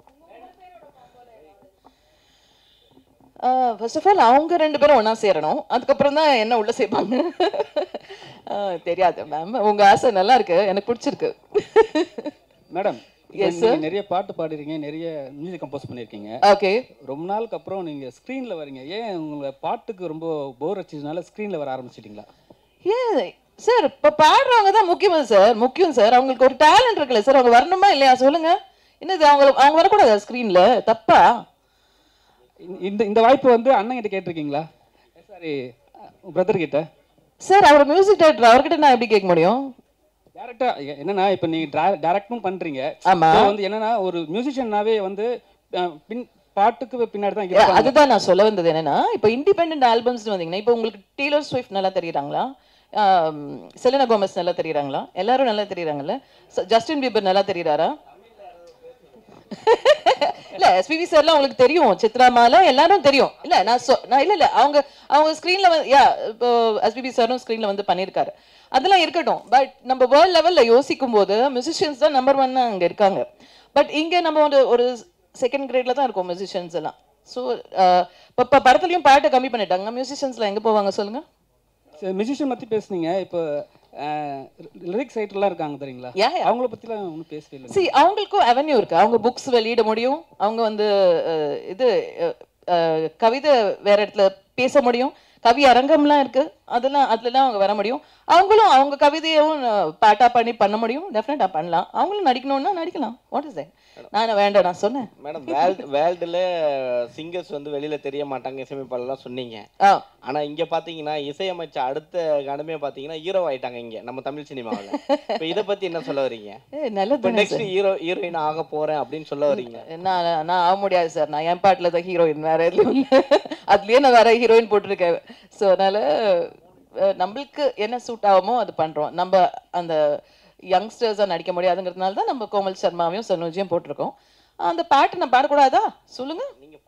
ஃபர்ஸ்ட் ஆஃப் ஆல் அவங்க ரெண்டு பேரும் ஒன்றா சேரணும் அதுக்கப்புறம் தான் என்ன உள்ள சேர்ப்பாங்க ஆஹ் தெரியாது மேம் உங்க ஆசை நல்லா இருக்கு எனக்கு பிடிச்சிருக்கு மேடம் Yes, நீங்க நிறைய பாட்டு பாடுறீங்க நிறைய மியூசிக் கம்போஸ் பண்ணியிருக்கீங்க ஓகே ரொம்ப நாளுக்கு அப்புறம் நீங்க ஸ்க்ரீன்ல வரீங்க ஏன் உங்களை பாட்டுக்கு ரொம்ப போர் அடிச்சதுனால ஸ்க்ரீன்ல வர ஆரம்பிச்சிட்டீங்களா ஏன் சார் இப்போ பாடுறவங்க தான் முக்கியம் சார் முக்கியம் சார் அவங்களுக்கு ஒரு டேலண்ட் இருக்குல்ல சார் அவங்க வரணுமா இல்லையா சொல்லுங்க என்னது அவங்க அவங்க வரக்கூடாதா ஸ்க்ரீன்ல தப்பா இந்த- இந்த இந்த வாய்ப்பு வந்து அண்ணன் கிட்ட கேட்டிருக்கீங்களா சாரி பிரதர் கிட்ட சார் அவர் மியூசிக் டைரக்டர் அவர்கிட்ட நான் எப்படி கேட்க முடியும் டேரக்டா என்னன்னா இப்போ நீங்க டேரக்டும் பண்றீங்க ஆமா. So வந்து என்னன்னா ஒரு மியூசிஷியனாவே வந்து அஹ், பின் பாட்டுக்கு பின்னாடி தான் ஏ, இருப்பாங்க. அதுதான் நான் சொல்ல வந்தது என்னன்னா இப்போ இண்டிபெண்ட் ஆல்பம்ஸ் வந்தீங்கன்னா இப்போ உங்களுக்கு டீலர் ஸ்விஃப்ட் நல்லா தெரியுறாங்களா செலினா கோமஸ் நல்லா தெரியுறாங்களா எல்லாரும் நல்லா தெரியுறாங்கல்ல ச- ஜஸ்டின் பீபர் நல்லா தெரியுறாரா இல்ல எஸ்பிவி சார்லாம் உங்களுக்கு தெரியும் சித்ராமாலா எல்லாரும் தெரியும் இல்ல நான் சொ நான் இல்ல இல்ல அவங்க அவங்க ஸ்க்ரீன்ல வந்து யா இப்போ எஸ்பிபி சாரும் ஸ்க்ரீன்ல வந்து பண்ணியிருக்காரு அதெல்லாம் இருக்கட்டும் பட் நம்ம வேர்ல்ட் லெவல்ல யோசிக்கும் போது மியூசிஷியன்ஸ் தான் நம்பர் ஒன் அங்க இருக்காங்க பட் இங்க நம்ம வந்து ஒரு செகண்ட் கிரேட்ல தான் இருக்கோம் மியூசிஷியன்ஸ் எல்லாம் ஸோ இப்போ இப்போ படத்துலையும் பாட்டை கம்மி பண்ணிட்டாங்க மியூசிஷியன்ஸ்லாம் எங்க போவாங்க சொல்லுங்க மியூசிஷியன் பத்தி பேசுனீங்க இப்போ லிரிக்ஸ் ரைட்டர்லாம் இருக்காங்க தெரியுங்களா Yeah, yeah. அவங்கள பத்திலாம் ஒன்றும் பேசவே இல்லை சி அவங்களுக்கும் அவென்யூ இருக்கு அவங்க புக்ஸ் வெளியிட முடியும் அவங்க வந்து அஹ், இது அஹ், அஹ், கவிதை வேற இடத்துல பேச முடியும் கவி அரங்கம்லாம் இருக்கு அதெல்லாம் அதுலலாம் அவங்க வர முடியும் அவங்களும் அவங்க கவிதையும் அஹ், பாட்டா பண்ணி பண்ண முடியும் டெஃபினட்டா பண்ணலாம் அவங்களும் நடிக்கணும்னா நடிக்கலாம் வாட் இஸ் நான் வேண்டாம் நான் சொன்னேன் மேடம் வேர்ல்டு வேர்ல்டுல சிங்கர்ஸ் வந்து வெளியில தெரிய மாட்டாங்க இசையமைப்பாளர்லாம் சொன்னீங்க ஆ ஆனா இங்க பாத்தீங்கன்னா இசையமைச்ச அடுத்த கடமையை பாத்தீங்கன்னா ஹீரோ ஆயிட்டாங்க இங்க நம்ம தமிழ் சினிமாவில் இப்போ இதை பத்தி என்ன சொல்ல வரீங்க ஏ, நல்லது இப்போ தானே நெக்ஸ்ட் ஹீரோ ஹீரோயின் ஆக போறேன் அப்படின்னு சொல்ல வரீங்க நான் நான் ஆக முடியாது சார் நான் என் பாட்டில் தான் ஹீரோயின் வேற எதுவும் இல்லை அதுலயே நான் வேற ஹீரோயின் போட்டிருக்கேன் ஸோ அதனால அஹ், நம்மளுக்கு என்ன சூட் ஆகுமோ அது பண்றோம் நம்ம அந்த யங்ஸ்டர்ஸாக நடிக்க முடியாதுங்கிறதுனால தான் நம்ம கோமல் சர்மாவையும் சனோஜியும் போட்டிருக்கோம் அந்த பாட்டு நான் பாடக்கூடாதா சொல்லுங்க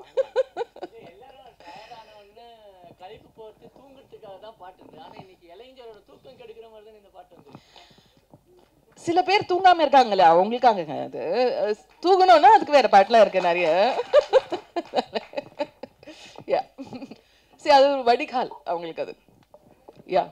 கழிப்பு போட்டு தூங்குறதுக்காக தான் பாட்டு இருக்கு ஆனா இன்னைக்கு இளைஞரோட தூக்கம் கெடுக்கிற மாதிரி தான் இந்த பாட்டு வந்து சில பேர் தூங்காம இருக்காங்களே அவங்களுக்காகங்க அது அஹ், தூங்கணும்னா அதுக்கு வேற பாட்டுலாம் இருக்கு நிறைய யா சரி அது ஒரு வடிகால் அவங்களுக்கு அது யா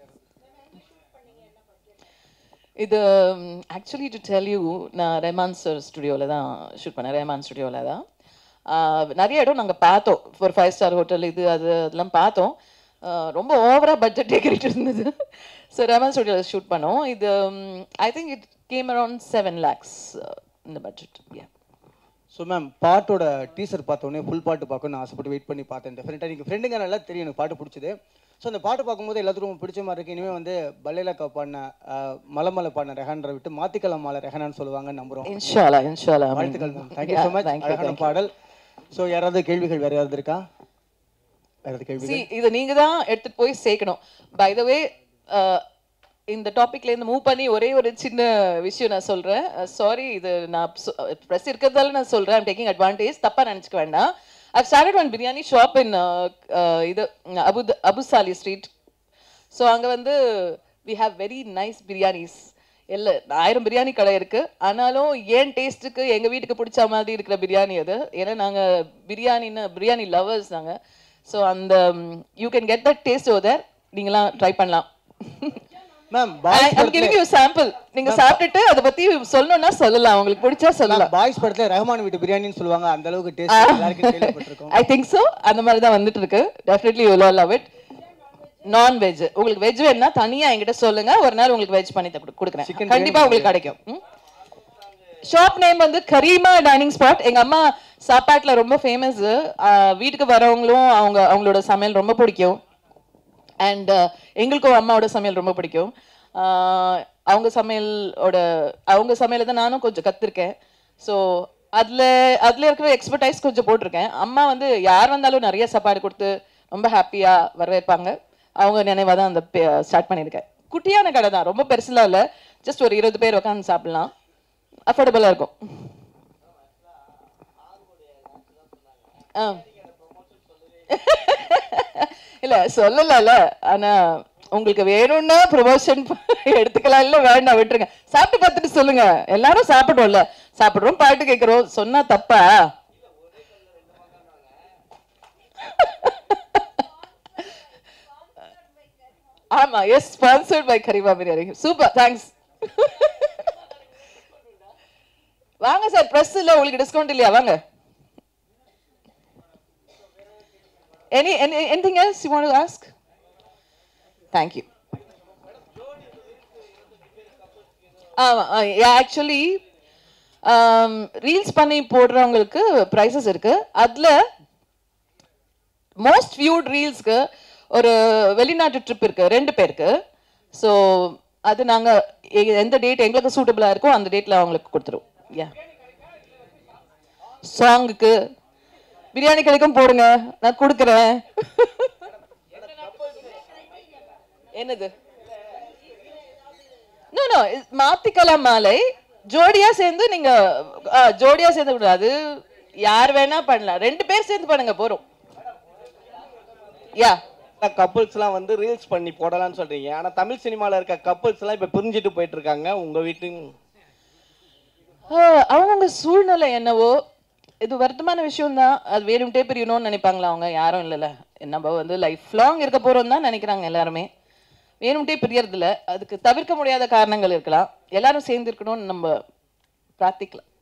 இது ஆக்சுவலி டு டெல் யூ நான் ரெஹமான் சார் ஸ்டுடியோவில் தான் ஷூட் பண்ணேன் ரெஹமான் ஸ்டுடியோவில் தான் ஆஹ் நிறைய இடம் நாங்கள் பார்த்தோம் ஒரு ஃபைவ் ஸ்டார் ஹோட்டல் இது அது அதெல்லாம் பார்த்தோம் ஆஹ் ரொம்ப ஓவராக பட்ஜெட் டேக்கிட்டு இருந்தது ஸோ ரெஹமான் ஸ்டுடியோவில் ஷூட் பண்ணோம் இது I think it came around seven lakhs இந்த பட்ஜெட் யா ஸோ மேம் பாட்டோட டீசர் பார்த்தோன்னே ஃபுல் பாட்டு பார்க்கணும்னு ஆசைப்பட்டு வெயிட் பண்ணி பார்த்தேன் டெஃபினட்டாக நீங்கள் ஃப்ரெண்டுங்க நல்லா தெரியும் எனக்கு பாட்டு பிடிச்சது ஸோ அந்த பாட்டு பார்க்கும்போது எல்லாத்துக்கும் பிடிச்ச மாதிரி இருக்கு இனிமேல் வந்து பல்லேலக்கா பாடின அஹ், மலமலை பாடின ரெஹான்ரை விட்டு மாத்திக்கலாம் மாலை ரெஹானான்னு சொல்லுவாங்கன்னு நம்புகிறோம் இன்ஷாலா இன்ஷாலா வாழ்த்துக்கள் மேம் தேங்க்யூ ஸோ மச் அழகான பாடல் ஸோ யாராவது கேள்விகள் வேறு யாராவது இருக்கா வேறு ஏதாவது கேள்விகள் See, இதை நீங்க தான் எடுத்துட்டு போய் சேர்க்கணும் பை த வே இந்த டாபிக்ல இருந்து மூவ் பண்ணி ஒரே ஒரு சின்ன விஷயம் நான் சொல்றேன் சாரி இது நான் ப்ரெஸ் இருக்கிறதால நான் சொல்றேன் ஐம் டேக்கிங் அட்வான்டேஜ் தப்பா நினைச்சுக்க வேண்டாம் I've started one biryani shop in இது அபு அபுசாலி ஸ்ட்ரீட் ஸோ அங்கே வந்து we have very nice biryanis இல்லை ஆயிரம் பிரியாணி கடை இருக்கு ஆனாலும் ஏன் டேஸ்ட்டுக்கு எங்கள் வீட்டுக்கு பிடிச்ச மாதிரி இருக்கிற பிரியாணி அது ஏன்னா நாங்கள் பிரியாணின்னு பிரியாணி லவர்ஸ் நாங்கள் ஸோ அந்த you can get that taste other நீங்களாம் ட்ரை பண்ணலாம் ma'am boys I'm giving you sample நீங்க சாப்பிட்டுட்டு அதை பத்தி சொல்லணும்னா சொல்லலாம் உங்களுக்கு பிடிச்சா சொல்லலாம் பாய்ஸ் படத்தில் ரஹ்மான் வீட்டு பிரியாணின்னு சொல்லுவாங்க அந்த அளவுக்கு டேஸ்ட் எல்லாருக்கும் கேள்விப்பட்டிருக்கோம் ஐ திங்க் ஸோ அந்த மாதிரி தான் வந்துட்டு இருக்கு definitely you love it non veg உங்களுக்கு வெஜ் வேணும்னா தனியா என்கிட்ட சொல்லுங்க ஒரு நாள் உங்களுக்கு வெஜ் பண்ணி தரு- கொடுக்குறேன் கண்டிப்பா உங்களுக்கு கிடைக்கும் ஷாப் நேம் வந்து கரீமா டைனிங் ஸ்பாட் எங்க அம்மா சாப்பாட்டுல ரொம்ப ஃபேமஸ் வீட்டுக்கு வரவங்களும் அவங்க அவங்களோட சமையல் ரொம்ப பிடிக்கும் அண்ட் எங்களுக்கும் அம்மாவோட சமையல் ரொம்ப பிடிக்கும் ஆஹ் அவங்க சமையலோட அவங்க சமையலை தான் நானும் கொஞ்சம் கற்றுருக்கேன் ஸோ அதில் அதில் இருக்கிற எக்ஸ்பர்டைஸ் கொஞ்சம் போட்டிருக்கேன் அம்மா வந்து யார் வந்தாலும் நிறைய சாப்பாடு கொடுத்து ரொம்ப ஹாப்பியாக வரவேற்பாங்க அவங்க நினைவாக தான் அந்த ஸ்டார்ட் பண்ணியிருக்கேன் குட்டியான கடை தான் ரொம்ப பெருசுலாம் இல்லை ஜஸ்ட் ஒரு இருபது பேர் உட்காந்து சாப்பிடலாம் அஃபோர்டபுளாக இருக்கும் ஆ இல்ல சொல்லல ஆனா உங்களுக்கு வேணும்னா ப்ரொமோஷன் எடுத்துக்கலாம் இல்ல வேண்டாம் விட்டுருங்க சாப்பிட்டு பார்த்துட்டு சொல்லுங்க எல்லாரும் சாப்பிடுவோம்ல சாப்பிடுறோம் பாட்டு கேட்குறோம் சொன்னா தப்பா ஆமா yes sponsored by Karima biryani super thanks வாங்க சார் ப்ரெஸ் இல்ல உங்களுக்கு டிஸ்கவுண்ட் இல்லையா வாங்க Any, any anything else you want to ask? Thank you. Actually reels பண்ணி போடுறவங்களுக்கு ப்ரைஸஸ் இருக்கு அதுல மோஸ்ட் வியூட் ரீல்ஸ்க்கு ஒரு வெளிநாட்டு ட்ரிப் இருக்கு ரெண்டு பேருக்கு ஸோ அது நாங்க எ- எந்த டேட் எங்களுக்கு சூட்டபிளா இருக்கோ அந்த டேட்ல அவங்களுக்கு கொடுத்துருவோம் யா சாங்குக்கு பிரியாணி கிடைக்கும் போடுங்க நான் கொடுக்குறேன் என்னது நோ நோ மாத்திக்கலாம் மாலை ஜோடியா சேர்ந்து நீங்க ஆ, ஜோடியா சேர்ந்து விடாது யார் வேணா பண்ணலாம் ரெண்டு பேர் சேர்ந்து பண்ணுங்க போறோம் யா கப்புள்ஸ்லாம் வந்து ரீல்ஸ் பண்ணி போடலாம்னு சொல்றீங்க ஆனா தமிழ் சினிமால இருக்க கப்புள்ஸ்லாம் இப்ப பிரிஞ்சுட்டு போயிட்டு இருக்காங்க உங்க வீட்டு அவங்கவுங்க சூழ்நிலை என்னவோ இது வருத்தமான விஷயம் தான் அது வேணும்ட்டே பிரியணும்னு நினைப்பாங்களா அவங்க யாரும் இல்லைல்ல நம்ம வந்து லைஃப் லாங் இருக்க போறோம் தான் நினைக்கிறாங்க எல்லாருமே வேணும்ட்டே பிரியறதில்ல அதுக்கு தவிர்க்க முடியாத காரணங்கள் இருக்கலாம் எல்லாரும் சேர்ந்து இருக்கணும்னு நம்ம பிரார்த்திக்கலாம்